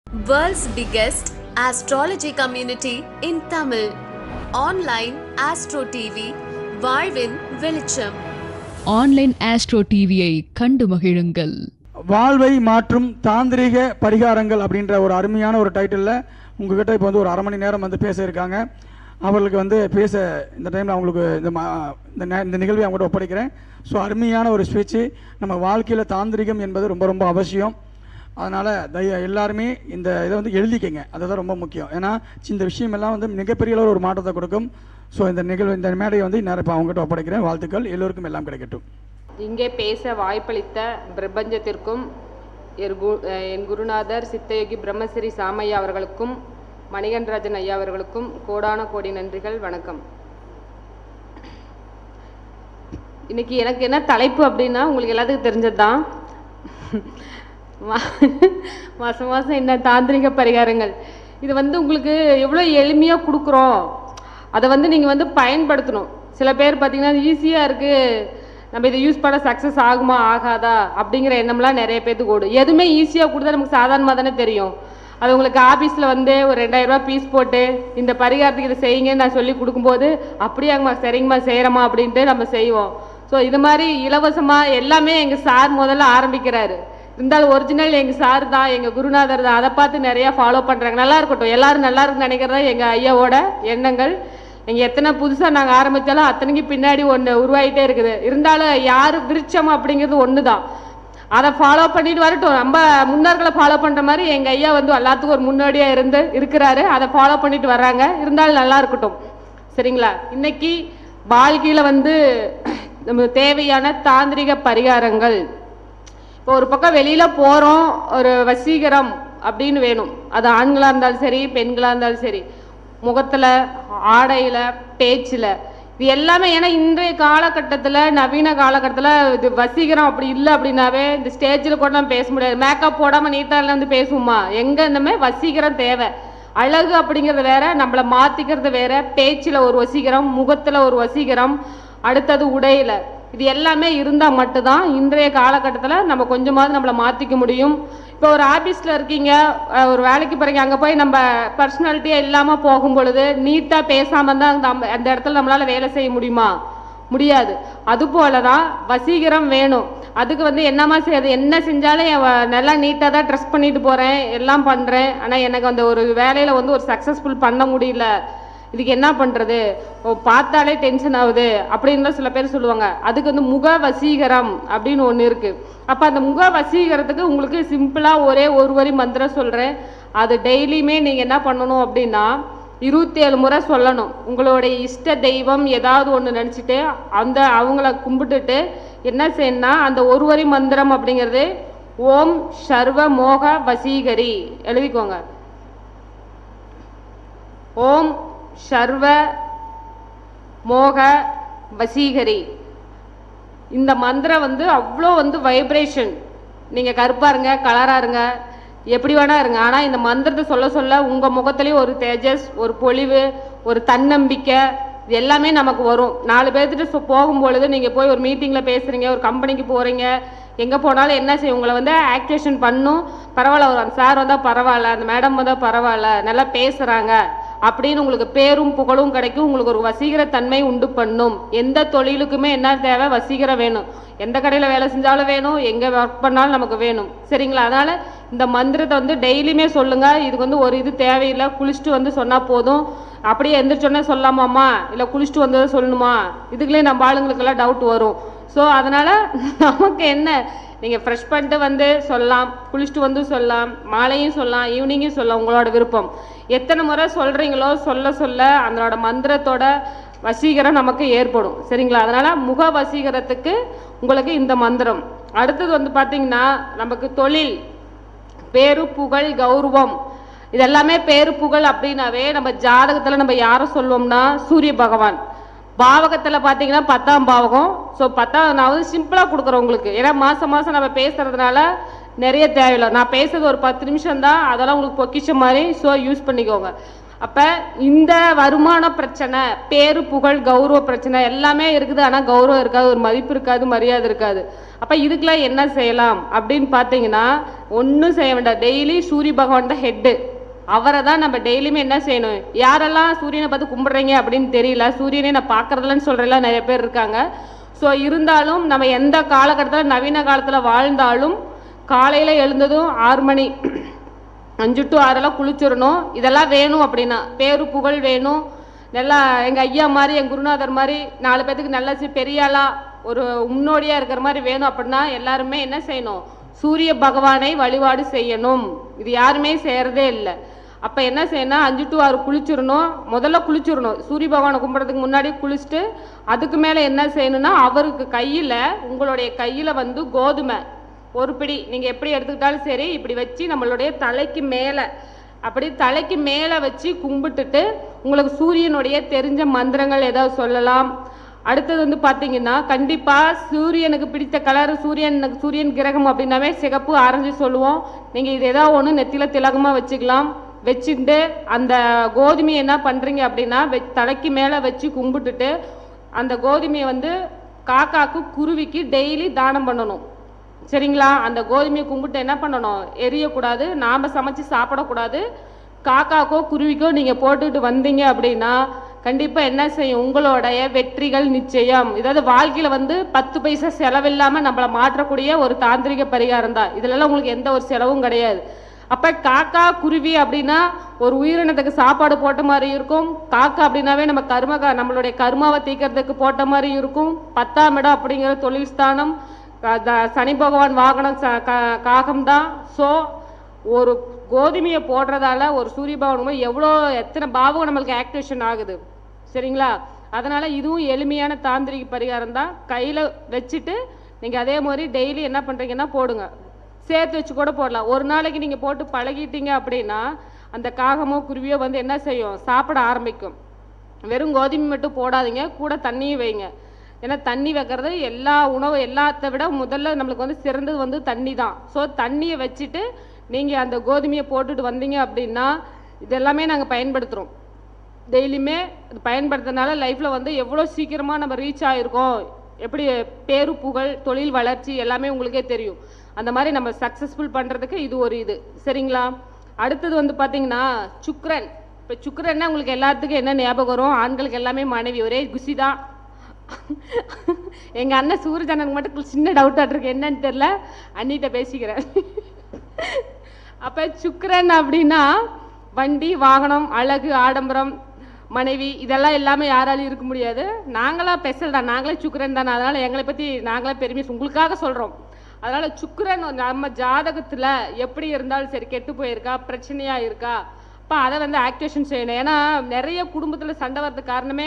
World's biggest astrology community in Tamil. Online Astro TV, வாழ்வின் வெளிச்சம் online astro டிவியை கண்டு மகிழுங்கள் வாழ்வை மாற்றும் தாந்திரீக பரிகாரங்கள் அப்படின்ற ஒரு அருமையான ஒரு டைட்டிலில் உங்ககிட்ட இப்போ வந்து ஒரு அரை மணி நேரம் வந்து பேச இருக்காங்க அவர்களுக்கு வந்து பேச இந்த டைமில் அவங்களுக்கு இந்த மா- இந்த நே- இந்த நிகழ்வை அவங்ககிட்ட ஒப்படைக்கிறேன் ஸோ அருமையான ஒரு ஸ்பீச்சு நம்ம வாழ்க்கையில் தாந்திரிகம் என்பது ரொம்ப ரொம்ப அவசியம் அதனால் தய எல்லாருமே இந்த இதை வந்து எழுதிக்கங்க அதுதான் ரொம்ப முக்கியம் ஏன்னா இந்த விஷயம் எல்லாம் வந்து மிகப்பெரிய அளவு ஒரு மாற்றத்தை கொடுக்கும் ஸோ இந்த நிகழ்வு இந்த மேடையை வந்து நேரம் இப்போ அவங்ககிட்ட ஒப்படைக்கிறேன் வாழ்த்துக்கள் எல்லோருக்கும் எல்லாம் கிடைக்கட்டும் இங்கே பேச வாய்ப்பளித்த பிரபஞ்சத்திற்கும் என் கு- அஹ் என் குருநாதர் சித்தயோகி பிரம்மஸ்ரீ சாமையா அவர்களுக்கும் மணிகண்டராஜன் ஐயா அவர்களுக்கும் கோடான கோடி நன்றிகள் வணக்கம் இன்னைக்கு எனக்கு என்ன தலைப்பு அப்படின்னா உங்களுக்கு எல்லாத்துக்கும் தெரிஞ்சது தான் மாதம் மாதம் என்ன தாந்திரிக பரிகாரங்கள் இது வந்து உங்களுக்கு எவ்வளோ எளிமையாக கொடுக்குறோம் அதை வந்து நீங்கள் வந்து பயன்படுத்தணும் சில பேர் பார்த்தீங்கன்னா ஈஸியாக இருக்குது நம்ம இதை யூஸ் பண்ண சக்ஸஸ் ஆகுமா ஆகாதா அப்படிங்கிற எண்ணம்லாம் நிறைய பேத்துக்கு ஓடும் எதுவுமே ஈஸியாக கொடுத்தா நமக்கு சாதாரணமாக தானே தெரியும் அது உங்களுக்கு ஆஃபீஸில் வந்து ஒரு ரெண்டாயிரம் ரூபாய் பீஸ் போட்டு இந்த பரிகாரத்துக்கு இதை செய்யுங்கன்னு நான் சொல்லி கொடுக்கும்போது அப்படியாங்கம்மா சரிங்கம்மா செய்கிறோமா அப்படின்ட்டு நம்ம செய்வோம் ஸோ இது மாதிரி இலவசமாக எல்லாமே எங்கள் சார் முதல்ல ஆரம்பிக்கிறாரு இருந்தாலும் ஒரிஜினல் எங்கள் சார் தான் எங்கள் குருநாதர் தான் அதை பார்த்து நிறையா ஃபாலோ பண்ணுறாங்க நல்லா இருக்கட்டும் எல்லாரும் நல்லா இருக்குன்னு நினைக்கிறதா எங்கள் ஐயாவோட எண்ணங்கள் எங்கள் எத்தனை புதுசாக நாங்கள் ஆரம்பித்தாலும் அத்தனைக்கு பின்னாடி ஒன்று உருவாகிட்டே இருக்குது இருந்தாலும் யார் விருட்சம் அப்படிங்கிறது ஒன்று தான் அதை ஃபாலோ பண்ணிட்டு வரட்டும் நம்ம முன்னோர்களை ஃபாலோ பண்ணுற மாதிரி எங்கள் ஐயா வந்து எல்லாத்துக்கும் ஒரு முன்னோடியாக இருந்து இருக்கிறாரு அதை ஃபாலோ பண்ணிட்டு வர்றாங்க இருந்தாலும் நல்லா இருக்கட்டும் சரிங்களா இன்னைக்கு வாழ்க்கையில் வந்து நம்ம தேவையான தாந்திரிக பரிகாரங்கள் இப்போ ஒரு பக்கம் வெளியில போறோம் ஒரு வசீகரம் அப்படின்னு வேணும் அது ஆண்களா இருந்தாலும் சரி பெண்களா இருந்தாலும் சரி முகத்துல ஆடையில பேச்சுல இது எல்லாமே ஏன்னா இன்றைய காலகட்டத்துல நவீன காலகட்டத்துல இது வசீகரம் அப்படி இல்லை அப்படின்னாவே இந்த ஸ்டேஜில் கூட நம்ம பேச முடியாது மேக்கப் போடாம நீட்டாக வந்து பேசுவோமா எங்க இந்தமே வசீகரம் தேவை அழகு அப்படிங்கிறது வேற நம்மளை மாத்திக்கிறது வேற பேச்சுல ஒரு வசீகரம் முகத்துல ஒரு வசீகரம் அடுத்தது உடையில இது எல்லாமே இருந்தால் மட்டும்தான் இன்றைய காலகட்டத்தில் நம்ம கொஞ்சமாவது நம்மளை மாற்றிக்க முடியும் இப்போ ஒரு ஆஃபீஸில் இருக்கீங்க அஹ் ஒரு வேலைக்கு போகிறீங்க அங்கே போய் நம்ம பர்சனாலிட்டியாக இல்லாமல் போகும் பொழுது நீட்டாக பேசாமல் தான் நம்ம அந்த இடத்துல நம்மளால் வேலை செய்ய முடியுமா முடியாது அதுபோல தான் வசீகரம் வேணும் அதுக்கு வந்து என்னம்மா செய்யறது என்ன செஞ்சாலும் என் வ- நல்லா நீட்டாக தான் ட்ரெஸ் பண்ணிட்டு போகிறேன் எல்லாம் பண்ணுறேன் ஆனால் எனக்கு அந்த ஒரு வேலையில் வந்து ஒரு சக்ஸஸ்ஃபுல் பண்ண முடியல இதுக்கு என்ன பண்ணுறது பார்த்தாலே டென்ஷன் ஆகுது அப்படின்னு சில பேர் சொல்லுவாங்க அதுக்கு வந்து முக வசீகரம் அப்படின்னு ஒன்று இருக்குது அப்போ அந்த முக வசீகரத்துக்கு உங்களுக்கு சிம்பிளாக ஒரே ஒரு வரி மந்திரம் சொல்கிறேன் அது டெய்லியுமே நீங்கள் என்ன பண்ணணும் அப்படின்னா இருபத்தேழு முறை சொல்லணும் உங்களுடைய இஷ்ட தெய்வம் ஏதாவது ஒன்று நினச்சிட்டு அந்த அவங்கள கும்பிட்டுட்டு என்ன செய்யணும்னா அந்த ஒரு வரி மந்திரம் அப்படிங்கிறது ஓம் சர்வ மோக வசீகரி எழுதிக்கோங்க ஓம் சர்வ மோக வசீகரி இந்த மந்திரம் வந்து அவ்வளோ வந்து வைப்ரேஷன் நீங்கள் கருப்பாக இருங்க கலராக இருங்க எப்படி வேணா இருங்க ஆனால் இந்த மந்திரத்தை சொல்ல சொல்ல உங்கள் முகத்துலேயும் ஒரு தேஜஸ் ஒரு பொலிவு ஒரு தன்னம்பிக்கை இது எல்லாமே நமக்கு வரும் நாலு பேர்த்துட்டு சொ- போகும்பொழுது நீங்கள் போய் ஒரு மீட்டிங்கில் பேசுகிறீங்க ஒரு கம்பெனிக்கு போகிறீங்க எங்கே போனாலும் என்ன செய்யும் உங்களை வந்து ஆக்டிவேஷன் பண்ணும் பரவாயில்ல ஒரு அந்த சார் வந்தால் பரவாயில்ல அந்த மேடம் வந்தால் பரவாயில்ல நல்லா பேசுகிறாங்க அப்படின்னு உங்களுக்கு பேரும் புகழும் கிடைக்கும் உங்களுக்கு ஒரு வசீகர தன்மை உண்டு பண்ணும் எந்த தொழிலுக்குமே என்ன தேவை வசீகரம் வேணும் எந்த கடையில் வேலை செஞ்சாலும் வேணும் எங்கே ஒர்க் பண்ணாலும் நமக்கு வேணும் சரிங்களா அதனால் இந்த மந்திரத்தை வந்து டெய்லியுமே சொல்லுங்கள் இதுக்கு வந்து ஒரு இது தேவையில்லை குளிச்சுட்டு வந்து சொன்னால் போதும் அப்படியே எந்திரிச்சோன்னே சொல்லாமாம்மா இல்லை குளிச்சுட்டு வந்ததை சொல்லணுமா இதுக்குள்ளே நம்ம ஆளுங்களுக்கெல்லாம் டவுட் வரும் ஸோ அதனால் நமக்கு என்ன நீங்கள் ஃப்ரெஷ் பண்ணிட்டு வந்து சொல்லலாம் குளிச்சுட்டு வந்து சொல்லலாம் மாலையும் சொல்லலாம் ஈவினிங்கும் சொல்லலாம் உங்களோட விருப்பம் எத்தனை முறை சொல்கிறீங்களோ சொல்ல சொல்ல அதனோட மந்திரத்தோட வசீகரம் நமக்கு ஏற்படும் சரிங்களா அதனால் முக வசீகரத்துக்கு உங்களுக்கு இந்த மந்திரம் அடுத்தது வந்து பார்த்தீங்கன்னா நமக்கு தொழில் பேரு புகழ் கௌரவம் இதெல்லாமே பேரு புகழ் அப்படின்னாவே நம்ம ஜாதகத்தில் நம்ம யாரை சொல்லுவோம்னா சூரிய பகவான் பாவகத்தில் பார்த்தீங்கன்னா பத்தாம் பாவகம் ஸோ பத்தாம் நான் வந்து சிம்பிளாக கொடுக்குறேன் உங்களுக்கு ஏன்னா மாதம் மாதம் நம்ம பேசுறதுனால நிறைய தேவையில்லை நான் பேசுறது ஒரு பத்து நிமிஷம் தான் அதெல்லாம் உங்களுக்கு பொக்கிஷம் மாதிரி ஸோ யூஸ் பண்ணிக்கோங்க அப்ப இந்த வருமான பிரச்சனை பேரு புகழ் கௌரவ பிரச்சனை எல்லாமே இருக்குது ஆனா கௌரவம் இருக்காது ஒரு மதிப்பு இருக்காது மரியாதை இருக்காது அப்ப இதுக்கெல்லாம் என்ன செய்யலாம் அப்படின்னு பாத்தீங்கன்னா ஒன்றும் செய்ய வேண்டாம் டெய்லி சூரிய பகவான் தான் ஹெட்டு அவரை தான் நம்ம டெய்லியுமே என்ன செய்யணும் யாரெல்லாம் சூரியனை பார்த்து கும்பிடுறீங்க அப்படின்னு தெரியல சூரியனை நான் பார்க்கறதில்லன்னு சொல்றேன்லாம் நிறைய பேர் இருக்காங்க ஸோ இருந்தாலும் நம்ம எந்த காலகட்டத்தில் நவீன காலத்தில் வாழ்ந்தாலும் காலையில் எழுந்ததும் ஆறு மணி அஞ்சு டு ஆறெல்லாம் குளிச்சிடணும் இதெல்லாம் வேணும் அப்படின்னா பேரு புகழ் வேணும் நல்லா எங்கள் ஐயா மாதிரி எங்கள் குருநாதர் மாதிரி நாலு பேத்துக்கு நல்ல சி- பெரிய ஆளா ஒரு முன்னோடியாக இருக்கிற மாதிரி வேணும் அப்படின்னா எல்லாருமே என்ன செய்யணும் சூரிய பகவானை வழிபாடு செய்யணும் இது யாருமே செய்யறதே இல்லை அப்போ என்ன செய்யணும் அஞ்சு டு ஆறு குளிச்சிடணும் முதல்ல குளிச்சிடணும் சூரிய பகவானை கும்பிட்றதுக்கு முன்னாடி குளிச்சுட்டு அதுக்கு மேலே என்ன செய்யணும்னா அவருக்கு கையில் உங்களுடைய கையில் வந்து கோதுமை ஒரு பிடி நீங்கள் எப்படி எடுத்துக்கிட்டாலும் சரி இப்படி வச்சு நம்மளுடைய தலைக்கு மேலே அப்படி தலைக்கு மேலே வச்சு கும்பிட்டுட்டு உங்களுக்கு சூரியனுடைய தெரிஞ்ச மந்திரங்கள் ஏதாவது சொல்லலாம் அடுத்தது வந்து பார்த்தீங்கன்னா கண்டிப்பாக சூரியனுக்கு பிடித்த கலர் சூரியனுக்கு சூரியன் கிரகம் அப்படின்னாவே சிகப்பு ஆரஞ்சு சொல்லுவோம் நீங்கள் இது ஏதாவது ஒன்று நெத்தியில் திலகமாக வச்சுக்கலாம் வச்சுட்டு அந்த கோதுமையை என்ன பண்ணுறீங்க அப்படின்னா வெ- தலைக்கு மேலே வச்சு கும்பிட்டுட்டு அந்த கோதுமையை வந்து காக்காக்கு குருவிக்கு டெய்லி தானம் பண்ணணும் சரிங்களா அந்த கோதுமையை கும்பிட்டு என்ன பண்ணணும் எரியக்கூடாது நாம் சமைச்சு சாப்பிடக்கூடாது காக்காக்கோ குருவிக்கோ நீங்கள் போட்டுட்டு வந்தீங்க அப்படின்னா கண்டிப்பாக என்ன செய்யும் உங்களுடைய வெற்றிகள் நிச்சயம் இதாவது வாழ்க்கையில் வந்து பத்து பைசா செலவில்லாமல் நம்மளை மாற்றக்கூடிய ஒரு தாந்திரிக பரிகாரம் தான் இதுலலாம் உங்களுக்கு எந்த ஒரு செலவும் கிடையாது அப்போ காக்கா குருவி அப்படின்னா ஒரு உயிரினத்துக்கு சாப்பாடு போட்ட மாதிரி இருக்கும் காக்கா அப்படின்னாவே நம்ம கர்ம நம்மளுடைய கர்மாவை தீக்கிறதுக்கு போட்ட மாதிரி இருக்கும் பத்தாம் இடம் அப்படிங்கிற தொழில் ஸ்தானம் க- த- சனி பகவான் வாகனம் ச- க- காகம் தான் ஸோ ஒரு கோதுமையை போடுறதால ஒரு சூரிய பகவான் எவ்வளோ எத்தனை பாவம் நம்மளுக்கு ஆக்டிவேஷன் ஆகுது சரிங்களா அதனால இதுவும் எளிமையான தாந்திரிக பரிகாரம் தான் கையில் வச்சுட்டு நீங்கள் அதே மாதிரி டெய்லி என்ன பண்ணுறீங்கன்னா போடுங்க சேர்த்து வச்சு கூட போடலாம் ஒரு நாளைக்கு நீங்கள் போட்டு பழகிட்டீங்க அப்படின்னா அந்த காகமோ குருவியோ வந்து என்ன செய்யும் சாப்பிட ஆரம்பிக்கும் வெறும் கோதுமை மட்டும் போடாதீங்க கூட தண்ணியும் வைங்க ஏன்னா தண்ணி வைக்கிறது எல்லா உணவு எல்லாத்த விட முதல்ல நம்மளுக்கு வந்து சிறந்தது வந்து தண்ணி தான் ஸோ தண்ணியை வச்சுட்டு நீங்கள் அந்த கோதுமையை போட்டுட்டு வந்தீங்க அப்படின்னா இதெல்லாமே நாங்கள் பயன்படுத்துகிறோம் டெய்லியுமே இது பயன்படுத்துறதுனால லைஃப்பில் வந்து எவ்வளோ சீக்கிரமாக நம்ம ரீச் ஆகிருக்கோம் எப்படி பேரு புகழ் தொழில் வளர்ச்சி எல்லாமே உங்களுக்கே தெரியும் அந்த மாதிரி நம்ம சக்ஸஸ்ஃபுல் பண்ணுறதுக்கு இது ஒரு இது சரிங்களா அடுத்தது வந்து பார்த்தீங்கன்னா சுக்ரன் இப்போ சுக்ரன்னா உங்களுக்கு எல்லாத்துக்கும் என்ன ஞாபகம் வரும் ஆண்களுக்கு எல்லாமே மனைவி ஒரே குசி தான் எங்கள் அண்ணன் சூரியஜனனுக்கு மட்டும் சின்ன டவுட்டாக இருக்கு என்னன்னு தெரில அண்ணிட்ட பேசிக்கிறேன் அப்போ சுக்கிரன் அப்படின்னா வண்டி வாகனம் அழகு ஆடம்பரம் மனைவி இதெல்லாம் எல்லாமே யாராலையும் இருக்க முடியாது நாங்களா ஸ்பெஷல் தான் நாங்களே சுக்கிரன் தானே அதனால் எங்களை பற்றி நாங்களே பெருமை உங்களுக்காக சொல்கிறோம் அதனால் சுக்கிரன் வந்து நம்ம ஜாதகத்தில் எப்படி இருந்தாலும் சரி கெட்டு போயிருக்கா பிரச்சனையாக இருக்கா அப்போ அதை வந்து ஆக்டிவேஷன் செய்யணும் ஏன்னா நிறைய குடும்பத்தில் சண்டை வர்றதுக்கு காரணமே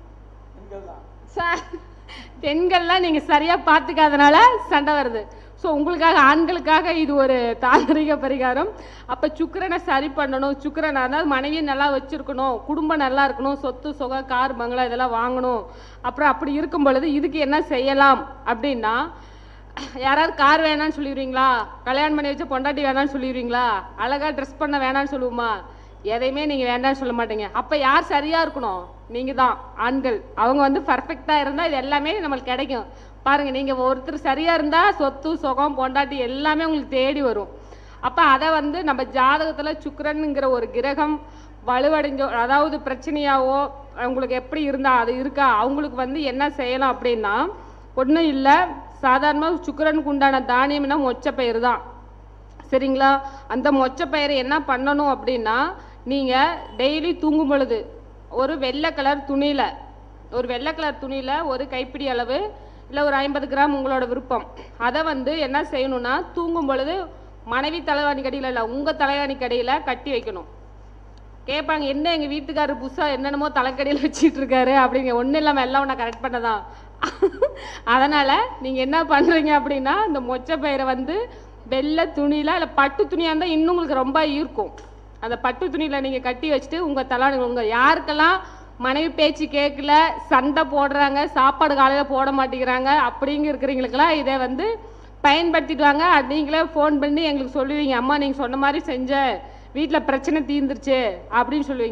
சார் பெண்கள்லாம் நீங்கள் சரியாக பார்த்துக்காதனால சண்டை வருது ஸோ உங்களுக்காக ஆண்களுக்காக இது ஒரு தாந்திரிக பரிகாரம் அப்போ சுக்கிரனை சரி பண்ணணும் சுக்கிரன் அதாவது மனைவியை நல்லா வச்சிருக்கணும் குடும்பம் நல்லா இருக்கணும் சொத்து சொகம் கார் பங்களா இதெல்லாம் வாங்கணும் அப்புறம் அப்படி இருக்கும் பொழுது இதுக்கு என்ன செய்யலாம் அப்படின்னா யாராவது கார் வேணாம்னு சொல்லிடுவீங்களா கல்யாணம் பண்ணி வச்ச பொண்டாட்டி வேணாம்னு சொல்லிடுவீங்களா அழகாக ட்ரெஸ் பண்ண வேணாம்னு சொல்லுவோமா எதையுமே நீங்கள் வேண்டாம்னு சொல்ல மாட்டீங்க அப்போ யார் சரியாக இருக்கணும் நீங்கள் தான் ஆண்கள் அவங்க வந்து பர்ஃபெக்டாக இருந்தால் இது எல்லாமே நம்மளுக்கு கிடைக்கும் பாருங்கள் நீங்கள் ஒருத்தர் சரியாக இருந்தால் சொத்து சுகம் பொண்டாட்டி எல்லாமே உங்களுக்கு தேடி வரும் அப்போ அதை வந்து நம்ம ஜாதகத்தில் சுக்கிரனுங்கிற ஒரு கிரகம் வலுவடைஞ்சோ அதாவது பிரச்சனையாவோ அவங்களுக்கு எப்படி இருந்தா அது இருக்கா அவங்களுக்கு வந்து என்ன செய்யலாம் அப்படின்னா ஒன்றும் இல்லை சாதாரணமாக சுக்கிரனுக்கு உண்டான தானியம்னா மொச்சப்பயிறு தான் சரிங்களா அந்த மொச்சப்பயிரை என்ன பண்ணணும் அப்படின்னா நீங்கள் டெய்லி தூங்கும் பொழுது ஒரு வெள்ளை கலர் துணியில் ஒரு வெள்ளை கலர் துணியில் ஒரு கைப்பிடி அளவு இல்லை ஒரு ஐம்பது கிராம் உங்களோட விருப்பம் அதை வந்து என்ன செய்யணும்னா தூங்கும் பொழுது மனைவி தலைவாணி கடியில் இல்லை உங்கள் தலைவாணி கடியில் கட்டி வைக்கணும் கேட்பாங்க என்ன எங்கள் வீட்டுக்காரர் புதுசாக என்னென்னமோ தலைக்கடியில் வச்சிட்டு இருக்காரு அப்படிங்க ஒன்றும் இல்லாமல் எல்லாம் நான் கரெக்ட் பண்ணதான் அதனால் நீங்கள் என்ன பண்ணுறீங்க அப்படின்னா இந்த மொச்சை பயிரை வந்து வெள்ளை துணியில் இல்லை பட்டு துணியாக இருந்தால் இன்னும் உங்களுக்கு ரொம்ப ஈர்க்கும் அந்த பட்டு துணியில் நீங்கள் கட்டி வச்சுட்டு உங்கள் தலை உங்கள் யாருக்கெல்லாம் மனைவி பேச்சு கேட்கல சண்டை போடுறாங்க சாப்பாடு காலையில் போட மாட்டேங்கிறாங்க அப்படிங்க இருக்கிறவங்களுக்கெல்லாம் இதை வந்து பயன்படுத்திட்டு வாங்க அது நீங்களே ஃபோன் பண்ணி எங்களுக்கு சொல்லுவீங்க அம்மா நீங்கள் சொன்ன மாதிரி செஞ்ச வீட்டில் பிரச்சனை தீர்ந்துருச்சு அப்படின்னு சொல்லுவீங்க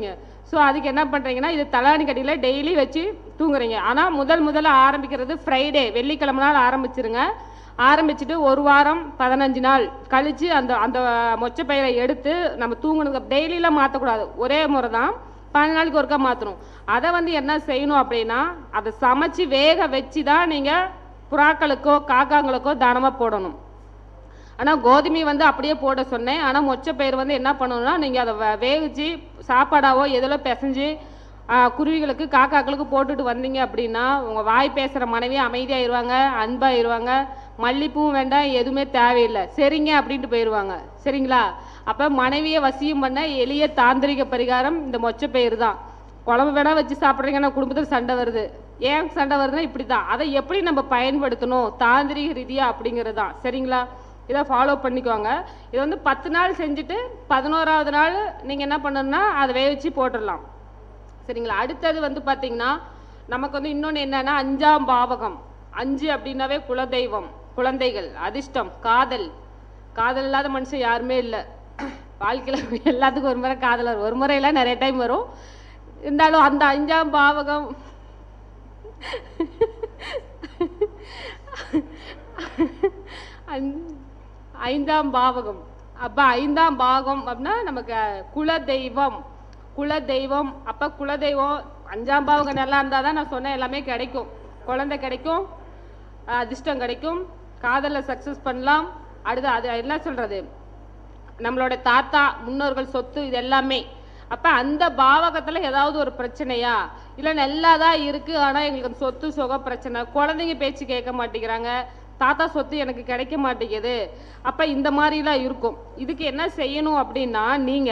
ஸோ அதுக்கு என்ன பண்ணுறீங்கன்னா இது தலாணி கட்டியில் டெய்லி வச்சு தூங்குறீங்க ஆனால் முதல் முதல்ல ஆரம்பிக்கிறது ஃப்ரைடே வெள்ளிக்கிழமை நாள் ஆரம்பிச்சிருங்க ஆரம்பிச்சுட்டு ஒரு வாரம் பதினஞ்சு நாள் கழித்து அந்த அந்த மொச்சப்பயிரை எடுத்து நம்ம தூங்கணுங்க டெய்லியெலாம் மாற்றக்கூடாது ஒரே முறை தான் பதினஞ்சு நாளைக்கு ஒருக்கா மாற்றணும் அதை வந்து என்ன செய்யணும் அப்படின்னா அதை சமைச்சு வேக வச்சு தான் நீங்கள் புறாக்களுக்கோ காக்காங்களுக்கோ தானமாக போடணும் ஆனால் கோதுமை வந்து அப்படியே போட சொன்னேன் ஆனால் மொச்சப்பயிர் வந்து என்ன பண்ணணும்னா நீங்கள் அதை வே- வேவிச்சு சாப்பாடாவோ எதில் பிசைஞ்சு ஆ, குருவிகளுக்கு காக்காக்களுக்கு போட்டுட்டு வந்தீங்க அப்படின்னா உங்கள் வாய் பேசுகிற மனைவி அமைதியாயிருவாங்க அன்பாயிருவாங்க மல்லிப்பூவும் வேண்டாம் எதுவுமே தேவையில்லை சரிங்க அப்படின்ட்டு போயிடுவாங்க சரிங்களா அப்போ மனைவியை வசியம் பண்ண எளிய தாந்திரிக பரிகாரம் இந்த மொச்சப்பயிர் தான் குழம்பு வேணா வச்சு சாப்பிட்றீங்கன்னா குடும்பத்தில் சண்டை வருது ஏன் சண்டை வருதுன்னா இப்படி தான் அதை எப்படி நம்ம பயன்படுத்தணும் தாந்திரிக ரீதியாக அப்படிங்கிறது தான் சரிங்களா இதை ஃபாலோ பண்ணிக்கோங்க இது வந்து பத்து நாள் செஞ்சுட்டு பதினோராவது நாள் நீங்கள் என்ன பண்ணணும்னா அதை வேவிச்சு போட்டுடலாம் சரிங்களா அடுத்தது வந்து பார்த்தீங்கன்னா நமக்கு வந்து இன்னொன்று என்னன்னா அஞ்சாம் பாவகம் அஞ்சு அப்படின்னாவே குலதெய்வம் குழந்தைகள் அதிர்ஷ்டம் காதல் காதல் இல்லாத மனுஷன் யாருமே இல்லை வாழ்க்கையில் எல்லாத்துக்கும் ஒரு முறை காதல் வரும் ஒரு முறையில் நிறைய டைம் வரும் இருந்தாலும் அந்த அஞ்சாம் பாவகம் ஐந்- ஐந்தாம் பாவகம் அப்ப ஐந்தாம் பாகம் அப்படின்னா நமக்கு குல தெய்வம் குல தெய்வம் அப்ப குல தெய்வம் அஞ்சாம் பாவகம் நல்லா இருந்தால் தான் நான் சொன்ன எல்லாமே கிடைக்கும் குழந்தை கிடைக்கும் அஹ் அதிர்ஷ்டம் கிடைக்கும் காதலில் சக்ஸஸ் பண்ணலாம் அடுத்து அது என்ன சொல்றது நம்மளோட தாத்தா முன்னோர்கள் சொத்து இது எல்லாமே அப்ப அந்த பாவகத்துல ஏதாவது ஒரு பிரச்சனையா இல்ல நல்லா தான் இருக்கு ஆனா எங்களுக்கு அந்த சொத்து சுக பிரச்சனை குழந்தைங்க பேச்சு கேட்க மாட்டேங்கிறாங்க தாத்தா சொத்து எனக்கு கிடைக்க மாட்டேங்குது அப்ப இந்த மாதிரிலாம் இருக்கும் இதுக்கு என்ன செய்யணும் அப்படின்னா நீங்க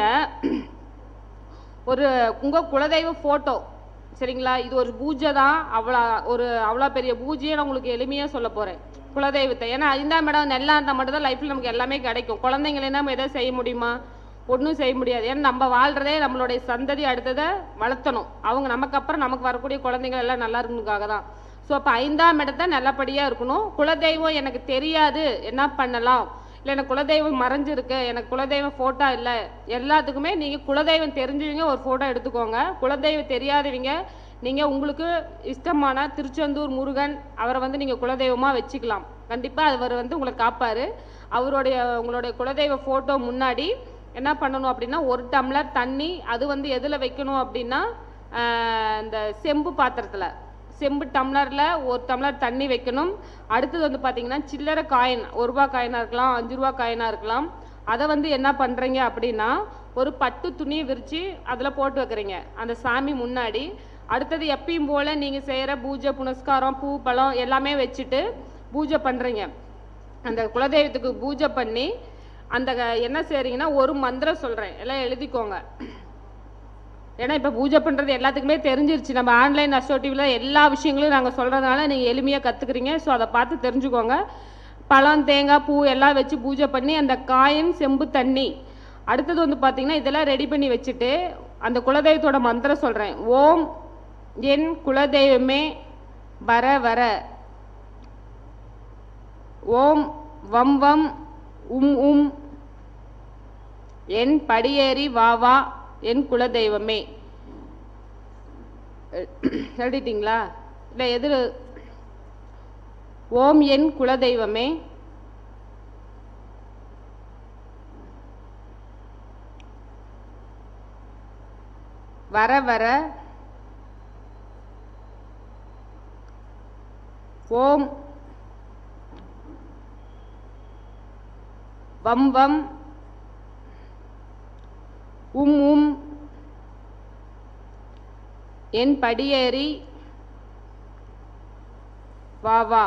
ஒரு உங்க குலதெய்வ போட்டோ சரிங்களா இது ஒரு பூஜை தான் அவ்வளோ ஒரு அவ்வளோ பெரிய பூஜையை நான் உங்களுக்கு எளிமையாக சொல்ல போகிறேன் குலதெய்வத்தை ஏன்னா ஐந்தாம் இடம் நல்லா இருந்தால் மட்டும் தான் லைஃப்பில் நமக்கு எல்லாமே கிடைக்கும் குழந்தைங்களை நம்ம எதாவது செய்ய முடியுமா ஒன்றும் செய்ய முடியாது ஏன்னா நம்ம வாழ்றதே நம்மளுடைய சந்ததி அடுத்ததை வளர்த்தணும் அவங்க நமக்கு அப்புறம் நமக்கு வரக்கூடிய குழந்தைகள் எல்லாம் நல்லா இருக்கணுக்காக தான் ஸோ அப்போ ஐந்தாம் இடத்த நல்லபடியாக இருக்கணும் குலதெய்வம் எனக்கு தெரியாது என்ன பண்ணலாம் இல்லை எனக்கு குலதெய்வம் மறைஞ்சிருக்கு எனக்கு குலதெய்வம் ஃபோட்டோ இல்லை எல்லாத்துக்குமே நீங்கள் குலதெய்வம் தெரிஞ்சவங்க ஒரு ஃபோட்டோ எடுத்துக்கோங்க குலதெய்வம் தெரியாதவங்க நீங்கள் உங்களுக்கு இஷ்டமான திருச்செந்தூர் முருகன் அவரை வந்து நீங்கள் குலதெய்வமாக வச்சுக்கலாம் கண்டிப்பாக அவர் வந்து உங்களை காப்பார் அவருடைய உங்களுடைய குலதெய்வ ஃபோட்டோ முன்னாடி என்ன பண்ணணும் அப்படின்னா ஒரு டம்ளர் தண்ணி அது வந்து எதில் வைக்கணும் அப்படின்னா ஆஹ் இந்த செம்பு பாத்திரத்தில் செம்பு டம்ளரில் ஒரு டம்ளர் தண்ணி வைக்கணும் அடுத்தது வந்து பார்த்தீங்கன்னா சில்லறை காயின் ஒரு ரூபா காயினாக இருக்கலாம் அஞ்சு ரூபா காயினாக இருக்கலாம் அதை வந்து என்ன பண்ணுறீங்க அப்படின்னா ஒரு பட்டு துணியை விரித்து அதில் போட்டு வைக்கிறீங்க அந்த சாமி முன்னாடி அடுத்தது எப்பயும் போல் நீங்கள் செய்கிற பூஜை புனஸ்காரம் பூ பழம் எல்லாமே வச்சுட்டு பூஜை பண்ணுறீங்க அந்த குலதெய்வத்துக்கு பூஜை பண்ணி அந்த க- என்ன செய்றீங்கன்னா ஒரு மந்திரம் சொல்கிறேன் எல்லாம் எழுதிக்கோங்க ஏன்னா இப்போ பூஜை பண்ணுறது எல்லாத்துக்குமே தெரிஞ்சிருச்சு நம்ம ஆன்லைன் அஸ்டோ டிவியில் எல்லா விஷயங்களும் நாங்கள் சொல்கிறதுனால நீங்கள் எளிமையாக கற்றுக்குறீங்க ஸோ அதை பார்த்து தெரிஞ்சுக்கோங்க பழம் தேங்காய் பூ எல்லாம் வச்சு பூஜை பண்ணி அந்த காயின் செம்பு தண்ணி அடுத்தது வந்து பார்த்தீங்கன்னா இதெல்லாம் ரெடி பண்ணி வச்சுட்டு அந்த குலதெய்வத்தோட மந்திரம் சொல்கிறேன் ஓம் என் குலதெய்வமே வர வர ஓம் வம் வம் உம் உம் என் படியேறி வா வா என் குலதெய்வமே எ- எழுதிட்டீங்களா இல்லை எதிர் ஓம் என் குலதெய்வமே வர வர ஓம் வம் வம் உம் உம் என் படியேறி வா வா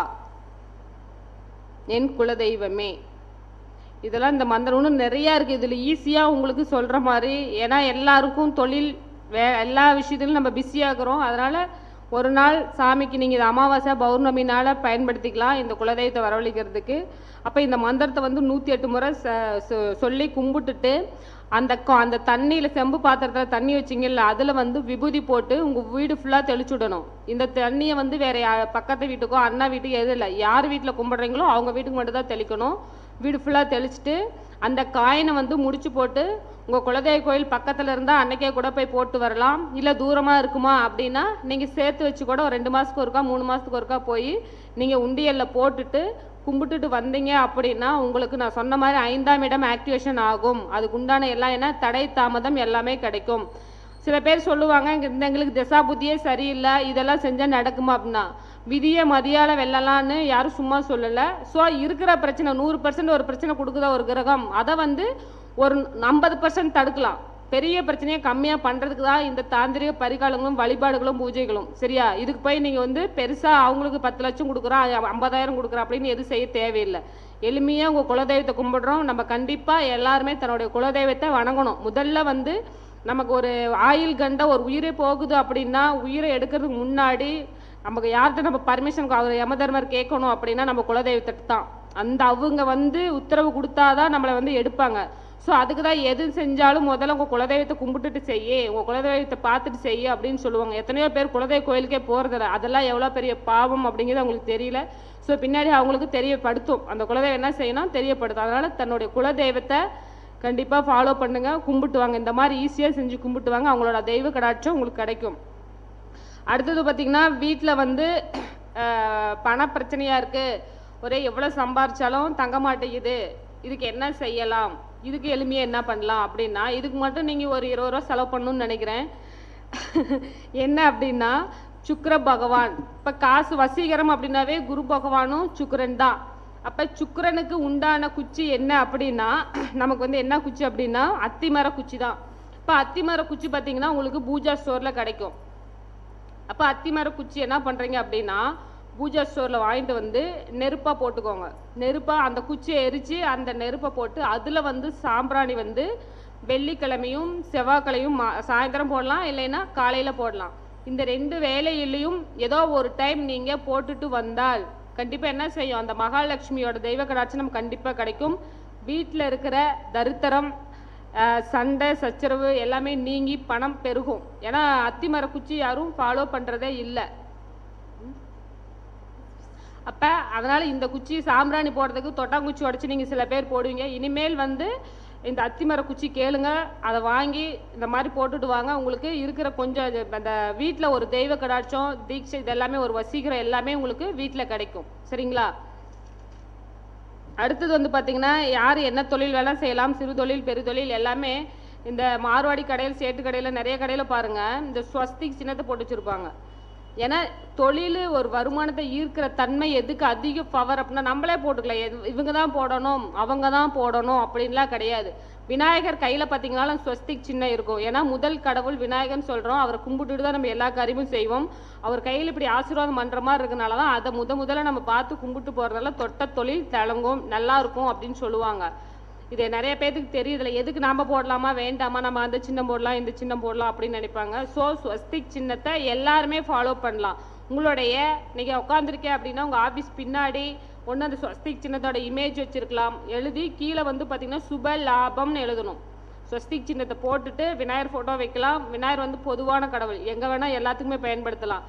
என் குலதெய்வமே இதெல்லாம் இந்த மந்திரம் இன்னும் நிறையா இருக்குது இதில் ஈஸியாக உங்களுக்கு சொல்கிற மாதிரி ஏன்னா எல்லாருக்கும் தொழில் வே எல்லா விஷயத்திலும் நம்ம பிஸியாகிறோம் அதனால் ஒரு நாள் சாமிக்கு நீங்கள் இது அமாவாசை பௌர்ணமி நாளை பயன்படுத்திக்கலாம் இந்த குலதெய்வத்தை வரவழைக்கிறதுக்கு அப்போ இந்த மந்திரத்தை வந்து நூற்றி எட்டு முறை ச சொ- சொல்லி கும்பிட்டுட்டு அந்த கொ- அந்த தண்ணியில் செம்பு பாத்திரத்தில் தண்ணி வச்சிங்கல்ல அதில் வந்து விபூதி போட்டு உங்கள் வீடு ஃபுல்லாக தெளிச்சு விடணும் இந்த தண்ணியை வந்து வேற யா- பக்கத்து வீட்டுக்கோ அண்ணா வீட்டுக்கு எதுவும் இல்லை யார் வீட்டில் கும்பிட்றீங்களோ அவங்க வீட்டுக்கு மட்டும் தான் தெளிக்கணும் வீடு ஃபுல்லாக தெளிச்சிட்டு அந்த காயினை வந்து முடிச்சு போட்டு உங்கள் குலதெய்வ கோயில் பக்கத்தில் இருந்தால் அன்னைக்கே கூட போய் போட்டு வரலாம் இல்லை தூரமாக இருக்குமா அப்படின்னா நீங்கள் சேர்த்து வச்சு கூட ஒரு ரெண்டு மாதத்துக்கு ஒருக்கா மூணு மாதத்துக்கு ஒருக்கா போய் நீங்கள் உண்டியலில் போட்டுட்டு கும்பிட்டுட்டு வந்தீங்க அப்படின்னா உங்களுக்கு நான் சொன்ன மாதிரி ஐந்தாம் இடம் ஆக்டிவேஷன் ஆகும் அதுக்கு உண்டான எல்லாம் என்ன தடை தாமதம் எல்லாமே கிடைக்கும் சில பேர் சொல்லுவாங்க "இங்க இந்த எங்களுக்கு திசா புத்தியே சரியில்லை இதெல்லாம் செஞ்சால் நடக்குமா அப்படின்னா விதியை மதியால வெல்லலான்னு யாரும் சும்மா சொல்லலை ஸோ இருக்கிற பிரச்சனை நூறு பர்சன்ட் ஒரு பிரச்சனை கொடுக்குதா ஒரு கிரகம் அதை வந்து ஒரு ஐம்பது பர்சன்ட் தடுக்கலாம் பெரிய பிரச்சனையை கம்மியாக பண்ணுறதுக்கு தான் இந்த தாந்திரிக பரிகாலங்களும் வழிபாடுகளும் பூஜைகளும் சரியா இதுக்கு போய் நீங்கள் வந்து பெருசாக அவங்களுக்கு பத்து லட்சம் கொடுக்குறோம் அது ஐம்பதாயிரம் கொடுக்குறோம் அப்படின்னு எதுவும் செய்ய தேவையில்லை எளிமையாக உங்கள் குலதெய்வத்தை கும்பிடுறோம் நம்ம கண்டிப்பாக எல்லாருமே தன்னுடைய குலதெய்வத்தை வணங்கணும் முதல்ல வந்து நமக்கு ஒரு ஆயில் கண்ட ஒரு உயிரே போகுது அப்படின்னா உயிரை எடுக்கிறதுக்கு முன்னாடி நமக்கு யார்கிட்ட நம்ம பர்மிஷன் அவர் யமதர்மர் கேட்கணும் அப்படின்னா நம்ம குலதெய்வத்திட்ட தான் அந்த அவங்க வந்து உத்தரவு கொடுத்தாதான் நம்மளை வந்து எடுப்பாங்க ஸோ அதுக்கு தான் எது செஞ்சாலும் முதல்ல உங்கள் குலதெய்வத்தை கும்பிட்டுட்டு செய்ய உங்கள் குலதெய்வத்தை பார்த்துட்டு செய்ய அப்படின்னு சொல்லுவாங்க எத்தனையோ பேர் குலதெய்வ கோயிலுக்கே போகிறதில்ல அதெல்லாம் எவ்வளோ பெரிய பாவம் அப்படிங்கிறது அவங்களுக்கு தெரியல ஸோ பின்னாடி அவங்களுக்கு தெரியப்படுத்தும் அந்த குலதெய்வம் என்ன செய்யணும் தெரியப்படுத்தும் அதனால் தன்னுடைய குலதெய்வத்தை கண்டிப்பாக ஃபாலோ பண்ணுங்க கும்பிட்டு வாங்க இந்த மாதிரி ஈஸியாக செஞ்சு கும்பிட்டு வாங்க அவங்களோட தெய்வ கடாட்சம் உங்களுக்கு கிடைக்கும் அடுத்தது பார்த்தீங்கன்னா வீட்டில் வந்து அஹ், பண பிரச்சனையாக இருக்குது ஒரே எவ்வளோ சம்பாரிச்சாலும் தங்க மாட்டேங்குது இதுக்கு என்ன செய்யலாம் இதுக்கு எளிமையாக என்ன பண்ணலாம் அப்படின்னா இதுக்கு மட்டும் நீங்கள் ஒரு இருபது ரூபா செலவு பண்ணணும்னு நினைக்கிறேன் என்ன அப்படின்னா சுக்கிர பகவான் இப்போ காசு வசீகரம் அப்படின்னாவே குரு பகவானும் சுக்கிரன் தான் அப்போ சுக்கிரனுக்கு உண்டான குச்சி என்ன அப்படின்னா நமக்கு வந்து என்ன குச்சி அப்படின்னா அத்திமர குச்சி தான் இப்போ அத்திமர குச்சி பார்த்தீங்கன்னா உங்களுக்கு பூஜா ஸ்டோரில் கிடைக்கும் அப்போ அத்திமர குச்சி என்ன பண்ணுறீங்க அப்படின்னா பூஜா ஸ்டோரில் வாங்கிட்டு வந்து நெருப்பாக போட்டுக்கோங்க நெருப்பாக அந்த குச்சியை எரித்து அந்த நெருப்பை போட்டு அதில் வந்து சாம்பிராணி வந்து வெள்ளிக்கிழமையும் செவ்வாய்க்கிழமையும் மா சாயந்தரம் போடலாம் இல்லைன்னா காலையில் போடலாம் இந்த ரெண்டு வேலையிலையும் ஏதோ ஒரு டைம் நீங்கள் போட்டுட்டு வந்தால் கண்டிப்பாக என்ன செய்யும் அந்த மகாலட்சுமியோட தெய்வ கடாட்சி நமக்கு கண்டிப்பாக கிடைக்கும் வீட்டில் இருக்கிற தரித்திரம் அஹ், சண்டை சச்சரவு எல்லாமே நீங்கி பணம் பெருகும் ஏன்னா அத்திமர குச்சி யாரும் ஃபாலோ பண்ணுறதே இல்லை அப்போ அதனால் இந்த குச்சி சாம்பிராணி போடுறதுக்கு தொட்டாங்குச்சி உடச்சி நீங்கள் சில பேர் போடுவீங்க இனிமேல் வந்து இந்த அத்திமர குச்சி கேளுங்க அதை வாங்கி இந்த மாதிரி போட்டுட்டு வாங்க உங்களுக்கு இருக்கிற கொஞ்சம் இது- அந்த வீட்டில் ஒரு தெய்வ கடாட்சம் தீட்சை இது எல்லாமே ஒரு வசீகரம் எல்லாமே உங்களுக்கு வீட்டில் கிடைக்கும் சரிங்களா அடுத்தது வந்து பார்த்தீங்கன்னா யார் என்ன தொழில் வேணா செய்யலாம் சிறு தொழில் பெரு தொழில் எல்லாமே இந்த மார்வாடி கடையில் சேட்டு கடையில் நிறைய கடையில் பாருங்க இந்த ஸ்வஸ்திக் சின்னத்தை போட்டு வச்சிருப்பாங்க ஏன்னா தொழில் ஒரு வருமானத்தை ஈர்க்கிற தன்மை எதுக்கு அதிக பவர் அப்படின்னா நம்மளே போட்டுக்கலாம் எது- இவங்க தான் போடணும் அவங்க தான் போடணும் அப்படின்லாம் கிடையாது விநாயகர் கையில் பார்த்தீங்கன்னா ஸ்வஸ்திக் சின்னம் இருக்கும் ஏன்னா முதல் கடவுள் விநாயகர்னு சொல்கிறோம் அவரை கும்பிட்டுட்டு தான் நம்ம எல்லா காரியமும் செய்வோம் அவர் கையில் இப்படி ஆசீர்வாதம் பண்ணுற மாதிரி இருக்கனால தான் அதை முத முதல்ல நம்ம பார்த்து கும்பிட்டு போகிறதால தொட்ட தொழில் திளங்கும் நல்லா இருக்கும் அப்படின்னு சொல்லுவாங்க இது நிறைய பேத்துக்கு தெரியுதுல எதுக்கு நாம போடலாமா வேண்டாமா நம்ம அந்த சின்னம் போடலாம் இந்த சின்னம் போடலாம் அப்படின்னு நினைப்பாங்க ஸோ ஸ்வஸ்திக் சின்னத்தை எல்லாருமே ஃபாலோ பண்ணலாம் உங்களுடைய நீங்கள் உட்காந்துருக்கேன் அப்படின்னா உங்கள் ஆஃபீஸ் பின்னாடி ஒன்று அந்த ஸ்வஸ்திக் சின்னத்தோட இமேஜ் வச்சிருக்கலாம் எழுதி கீழே வந்து பார்த்தீங்கன்னா சுப லாபம்னு எழுதணும் ஸ்வஸ்திக் சின்னத்தை போட்டுட்டு விநாயகர் ஃபோட்டோ வைக்கலாம் விநாயகர் வந்து பொதுவான கடவுள் எங்கே வேணால் எல்லாத்துக்குமே பயன்படுத்தலாம்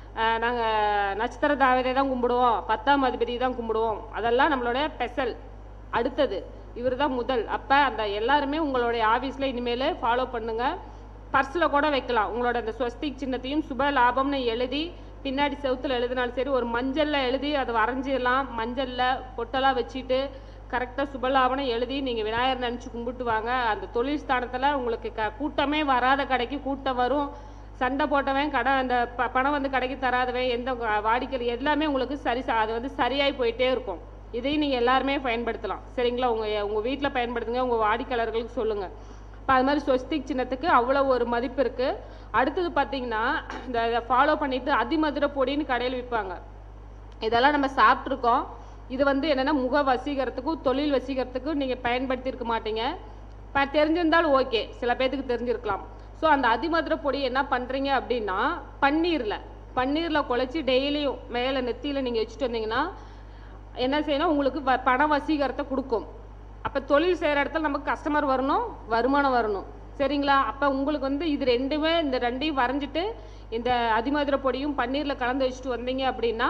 நாங்கள் நட்சத்திர தாவதை தான் கும்பிடுவோம் பத்தாம் அதிபதி தான் கும்பிடுவோம் அதெல்லாம் நம்மளோட ஸ்பெஷல் அடுத்தது இவர் தான் முதல் அப்போ அந்த எல்லாருமே உங்களுடைய ஆஃபீஸில் இனிமேல் ஃபாலோ பண்ணுங்க பர்ஸில் கூட வைக்கலாம் உங்களோட அந்த ஸ்வஸ்திக் சின்னத்தையும் சுப லாபம்னு எழுதி பின்னாடி செவுத்துல எழுதினாலும் சரி ஒரு மஞ்சள்ல எழுதி அதை வரைஞ்சிடலாம் மஞ்சள்ல பொட்டெல்லாம் வச்சுட்டு கரெக்டாக சுபலாபனை எழுதி நீங்கள் விநாயகர் நினச்சி கும்பிட்டு வாங்க அந்த தொழில் ஸ்தானத்தில் உங்களுக்கு க கூட்டமே வராத கடைக்கு கூட்டம் வரும் சண்டை போட்டவன் கடை அந்த ப பணம் வந்து கடைக்கு தராதவன் எந்த வா- வாடிக்கை எல்லாமே உங்களுக்கு சரி ச- அது வந்து சரியாகி போயிட்டே இருக்கும் இதையும் நீங்கள் எல்லாருமே பயன்படுத்தலாம் சரிங்களா உங்கள் உங்கள் வீட்டில் பயன்படுத்துங்க உங்கள் வாடிக்கையாளர்களுக்கு சொல்லுங்கள் இப்போ அது மாதிரி ஸ்வஸ்திக் சின்னத்துக்கு அவ்வளோ ஒரு மதிப்பு இருக்குது அடுத்தது பார்த்தீங்கன்னா இந்த இதை ஃபாலோ பண்ணிட்டு அதிமதுர பொடின்னு கடையில் விற்பாங்க இதெல்லாம் நம்ம சாப்பிட்ருக்கோம் இது வந்து என்னென்னா முக வசீகரத்துக்கும் தொழில் வசீகரத்துக்கும் நீங்கள் பயன்படுத்தி இருக்க மாட்டீங்க இப்போ தெரிஞ்சிருந்தாலும் ஓகே சில பேர்த்துக்கு தெரிஞ்சிருக்கலாம் ஸோ அந்த அதிமதுர பொடி என்ன பண்ணுறீங்க அப்படின்னா பன்னீரில் பன்னீரில் குழச்சி டெய்லியும் மேலே நெத்தியில் நீங்கள் வச்சுட்டு வந்தீங்கன்னா என்ன செய்யணும் உங்களுக்கு வ- பண வசீகரத்தை கொடுக்கும் அப்போ தொழில் செய்கிற இடத்துல நமக்கு கஸ்டமர் வரணும் வருமானம் வரணும் சரிங்களா அப்போ உங்களுக்கு வந்து இது ரெண்டுமே இந்த ரெண்டையும் வரைஞ்சிட்டு இந்த அதிமதுர பொடியும் பன்னீரில் கலந்து வச்சுட்டு வந்தீங்க அப்படின்னா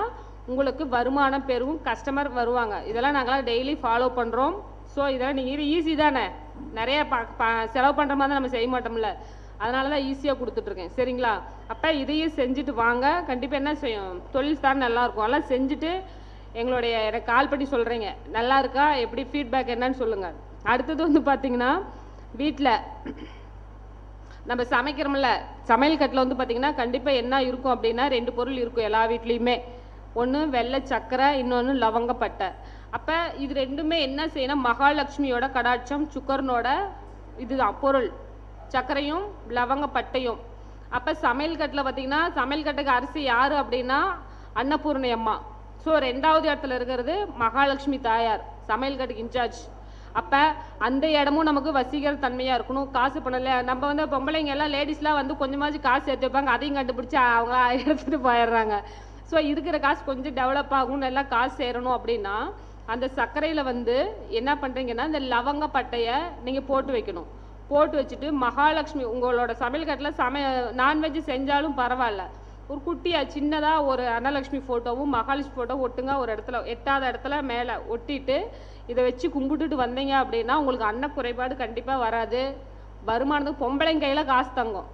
உங்களுக்கு வருமானம் பெருகும் கஸ்டமர் வருவாங்க இதெல்லாம் நாங்களாம் டெய்லி ஃபாலோ பண்ணுறோம் ஸோ இதெல்லாம் நீங்கள் ஈஸி தானே நிறைய ப ப- செலவு பண்ணுற மாதிரி தான் நம்ம செய்ய மாட்டோம்ல அதனால தான் ஈஸியாக கொடுத்துட்ருக்கேன் சரிங்களா அப்போ இதையும் செஞ்சுட்டு வாங்க கண்டிப்பாக என்ன செய்யும் தொழில் தான் நல்லா இருக்கும் எல்லாம் செஞ்சுட்டு எங்களுடைய எனக்கு கால் பண்ணி சொல்கிறீங்க நல்லா இருக்கா எப்படி ஃபீட்பேக் என்னன்னு சொல்லுங்கள் அடுத்தது வந்து பார்த்தீங்கன்னா வீட்டில் நம்ம சமைக்கிறோம்ல சமையல் கட்டில் வந்து பார்த்தீங்கன்னா கண்டிப்பாக என்ன இருக்கும் அப்படின்னா ரெண்டு பொருள் இருக்கும் எல்லா வீட்லேயுமே ஒன்று வெள்ளை சக்கரை இன்னொன்று லவங்கப்பட்டை அப்போ இது ரெண்டுமே என்ன செய்யணும் மகாலட்சுமியோட கடாட்சம் சுக்கரனோட இதுதான் பொருள் சர்க்கரையும் லவங்கப்பட்டையும் அப்போ சமையல் கட்டில் பார்த்தீங்கன்னா சமையல் கட்டுக்கு அரிசி யார் அப்படின்னா அன்னபூர்ணி அம்மா ஸோ ரெண்டாவது இடத்துல இருக்கிறது மகாலட்சுமி தாயார் சமையல் கட்டுக்கு இன்சார்ஜ் அப்போ அந்த இடமும் நமக்கு வசீகர தன்மையாக இருக்கணும் காசு பண்ணல நம்ம வந்து பொம்பளைங்க எல்லாம் லேடிஸ்லாம் வந்து கொஞ்சமாச்சும் காசு சேர்த்து வைப்பாங்க அதையும் கண்டுபிடிச்சி அவங்க எடுத்துகிட்டு போயிடுறாங்க ஸோ இருக்கிற காசு கொஞ்சம் டெவலப் ஆகும் நல்லா காசு சேரணும் அப்படின்னா அந்த சர்க்கரையில் வந்து என்ன பண்ணுறீங்கன்னா இந்த லவங்க பட்டையை நீங்கள் போட்டு வைக்கணும் போட்டு வச்சுட்டு மகாலட்சுமி உங்களோட சமையல் கட்டில் சமைய நான்வெஜ் செஞ்சாலும் பரவாயில்ல ஒரு குட்டியா சின்னதாக ஒரு அன்னலட்சுமி ஃபோட்டோவும் மகாலட்சுமி ஃபோட்டோ ஒட்டுங்க ஒரு இடத்துல எட்டாத இடத்துல மேலே ஒட்டிட்டு இதை வச்சு கும்பிட்டுட்டு வந்தீங்க அப்படின்னா உங்களுக்கு அன்ன குறைபாடு கண்டிப்பாக வராது வருமானத்துக்கு பொம்பளைங்க கையில் காசு தங்கும்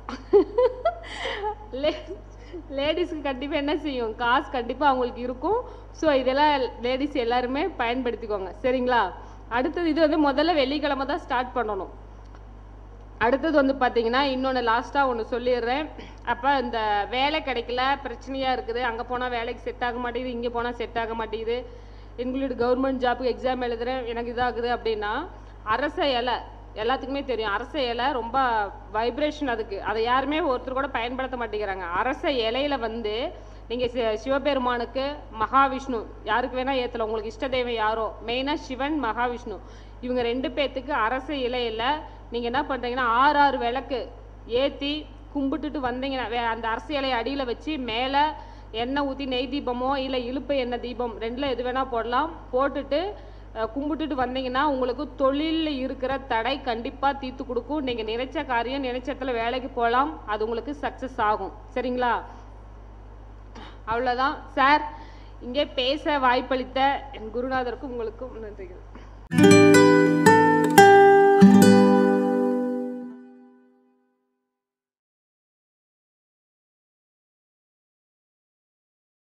லே லேடிஸ்க்கு கண்டிப்பாக என்ன செய்யும் காசு கண்டிப்பாக அவங்களுக்கு இருக்கும் ஸோ இதெல்லாம் லேடிஸ் எல்லாருமே பயன்படுத்திக்கோங்க சரிங்களா அடுத்தது இது வந்து முதல்ல வெள்ளிக்கிழமை தான் ஸ்டார்ட் பண்ணணும் அடுத்தது வந்து பார்த்தீங்கன்னா இன்னொன்று லாஸ்ட்டாக ஒன்று சொல்லிடுறேன் அப்போ இந்த வேலை கிடைக்கல பிரச்சனையாக இருக்குது அங்கே போனால் வேலைக்கு செட் ஆக மாட்டேங்குது இங்கே போனால் செட் ஆக மாட்டேங்குது இன்க்ளூட் கவர்மெண்ட் ஜாப்புக்கு எக்ஸாம் எழுதுறேன் எனக்கு இதாகுது அப்படின்னா அரச இலை எல்லாத்துக்குமே தெரியும் அரச இலை ரொம்ப வைப்ரேஷன் அதுக்கு அதை யாருமே ஒருத்தர் கூட பயன்படுத்த மாட்டேங்கிறாங்க அரச இலையில வந்து நீங்கள் சி சிவபெருமானுக்கு மகாவிஷ்ணு யாருக்கு வேணால் ஏற்றலாம் உங்களுக்கு இஷ்ட தெய்வம் யாரோ மெயினாக சிவன் மகாவிஷ்ணு இவங்க ரெண்டு பேர்த்துக்கு அரச இலையில நீங்கள் என்ன பண்ணுறீங்கன்னா ஆறு ஆறு விளக்கு ஏற்றி கும்பிட்டுட்டு வந்தீங்கன்னா வே- அந்த அரச இலையை அடியில் வச்சு மேலே எண்ணெய் ஊற்றி நெய் தீபமோ இல்லை இழுப்பு எண்ணெய் தீபம் ரெண்டில் எது வேணால் போடலாம் போட்டுட்டு அஹ், கும்பிட்டுட்டு வந்தீங்கன்னா உங்களுக்கு தொழிலில் இருக்கிற தடை கண்டிப்பாக தீர்த்து கொடுக்கும் நீங்கள் நினைச்ச காரியம் நினைச்ச இடத்துல வேலைக்கு போகலாம் அது உங்களுக்கு சக்ஸஸ் ஆகும் சரிங்களா அவ்வளோதான் சார் இங்கே பேச வாய்ப்பளித்த என் குருநாதருக்கும் உங்களுக்கும் நன்றிகள்